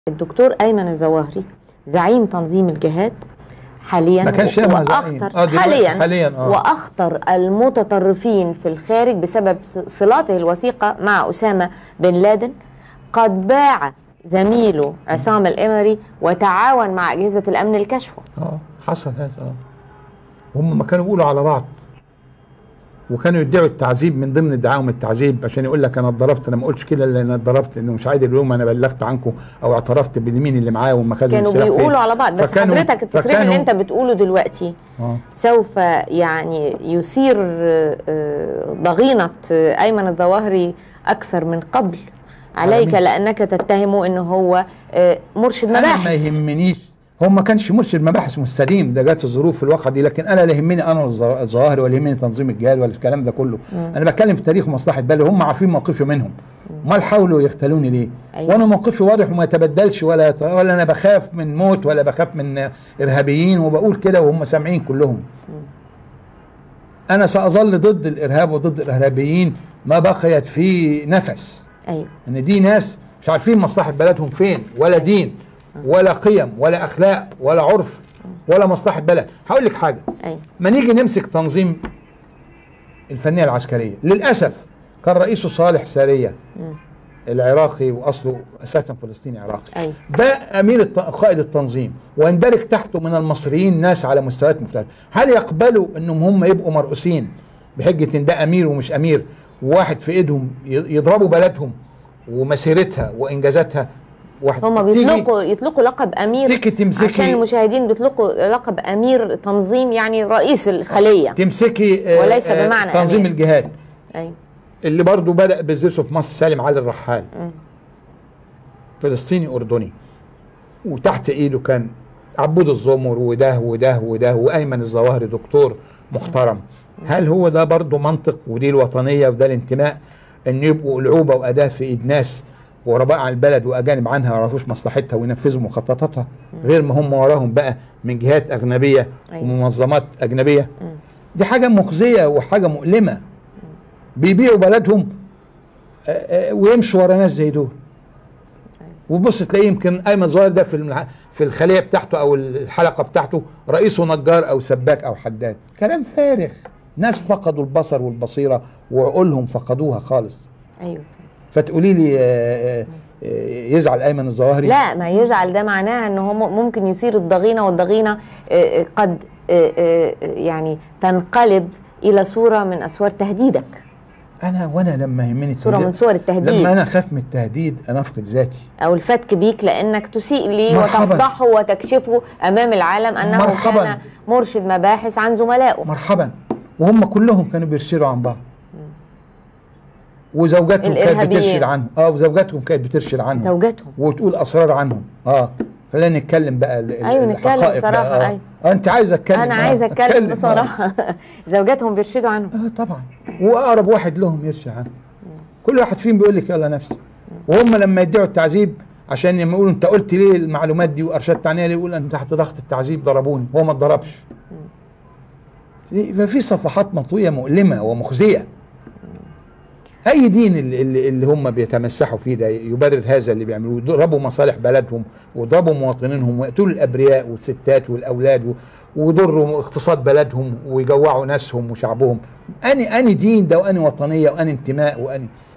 الدكتور ايمن الظواهري زعيم تنظيم الجهاد حاليا ما كانش ياما زعيم. واخطر آه، دلوقتي حاليا حاليا، آه. واخطر المتطرفين في الخارج بسبب صلاته الوثيقه مع اسامه بن لادن قد باع زميله عصام الامري وتعاون مع اجهزه الامن لكشفه اه حصل هذا اه هم ما كانوا بيقولوا على بعض وكانوا يدعوا التعذيب من ضمن دعاهم التعذيب عشان يقول لك انا اتضربت انا ما قلتش كده الا انا اتضربت انه مش عادل اليوم انا بلغت عنكم او اعترفت باليمين اللي معايا والمخازن كانوا السلاح فين. بيقولوا على بعض بس فكانوا- حضرتك التصريح فكانوا- اللي انت بتقوله دلوقتي اه سوف يعني يثير آه، آه، ضغينة آه، أيمن الظواهري أكثر من قبل عليك على لأنك تتهمه أنه هو آه، مرشد انا ما مباحث يهمنيش هو ما كانش مرشد مباحث مستديم ده جات الظروف في الواقعه دي لكن انا لا يهمني انا الظ- الظواهر ولا يهمني تنظيم الجهاد ولا الكلام ده كله مم. انا بتكلم في تاريخ ومصلحه بلد هم عارفين موقفي منهم امال حاولوا يختلوني ليه أيوة. وانا موقفي واضح وما يتبدلش ولا يت- ولا انا بخاف من موت ولا بخاف من ارهابيين وبقول كده وهم سامعين كلهم انا ساظل ضد الارهاب وضد الارهابيين ما بقيت في نفس أيوه ان دي ناس مش عارفين مصلحه بلدهم فين ولا دين ولا قيم ولا اخلاق ولا عرف ولا مصلحه بلد هقول لك حاجه أيوه ما نيجي نمسك تنظيم الفنيه العسكريه للاسف كان رئيسه صالح ساريه مم. العراقي واصله اساسا فلسطيني عراقي أيوه ده امير الت... قائد التنظيم ويندرج تحته من المصريين ناس على مستويات مختلفه هل يقبلوا انهم هم يبقوا مرؤوسين بحجه ان ده امير ومش امير وواحد في ايدهم ي- يضربوا بلدهم ومسيرتها وانجازاتها واحد هما تيجي- بيطلقوا يطلقوا لقب أمير تيجي تمسكي عشان المشاهدين بيطلقوا لقب أمير تنظيم يعني رئيس الخلية تمسكي آه، وليس آه، بمعنى تنظيم أمير. الجهاد أيوه اللي برضه بدا بذرته في مصر سالم علي الرحال مم. فلسطيني اردني وتحت ايده كان عبود الزمر وده وده وده وايمن الظواهري دكتور محترم هل هو ده برضه منطق ودي الوطنيه وده الانتماء ان يبقوا لعوبه واداه في ايد ناس غرباء عن البلد واجانب عنها ما يعرفوش مصلحتها وينفذوا مخططاتها غير ما هم وراهم بقى من جهات اجنبيه أيوة. ومنظمات اجنبيه مم. دي حاجه مخزيه وحاجه مؤلمه بيبيعوا بلدهم آه، آه، ويمشوا ورا ناس زي دول وبص تلاقيه يمكن ايمن ظاهر ده في الملح- في الخليه بتاعته او الحلقه بتاعته رئيسه نجار او سباك او حداد كلام فارغ ناس فقدوا البصر والبصيره وعقولهم فقدوها خالص أيوه فتقولي لي آه، آه، يزعل ايمن الظواهري لا ما يزعل ده معناه ان هو م- ممكن يثير الضغينه والضغينه آه، آه، قد آه، آه، يعني تنقلب الى صوره من اسوار تهديدك انا وانا لما يهمني صوره من التهديد- صور التهديد لما انا اخاف من التهديد انا افقد ذاتي او الفتك بيك لانك تسيء لي مرحبا. وتفضحه وتكشفه امام العالم انه مرحبا. كان مرشد مباحث عن زملائه مرحبا وهم كلهم كانوا بيرسلوا عن بعض وزوجاتهم كانت الإرهابيين. بترشد عنهم اه وزوجاتهم كانت بترشد عنهم زوجاتهم وتقول اسرار عنهم اه خلينا نتكلم بقى ال- ال- أيوة، نتكلم الحقائق بصراحة، بقى. آه. أيوة. آه انت عايزه اتكلم انا آه. عايزه اتكلم آه. بصراحه زوجاتهم بيرشدوا عنهم اه طبعا واقرب واحد لهم يرشد عنهم كل واحد فيهم بيقول لك يلا نفسي وهم لما يدعوا التعذيب عشان لما يقولوا انت قلت ليه المعلومات دي وارشدت عنها ليه يقول انا تحت ضغط التعذيب ضربوني هو ما اتضربش ففي صفحات مطويه مؤلمه ومخزيه اي دين اللي, اللي اللي هم بيتمسحوا فيه ده يبرر هذا اللي بيعملوه يضربوا مصالح بلدهم ويضربوا مواطنينهم ويقتلوا الابرياء والستات والاولاد و- ويضروا اقتصاد بلدهم ويجوعوا ناسهم وشعبهم اني اني دين ده واني وطنيه واني انتماء واني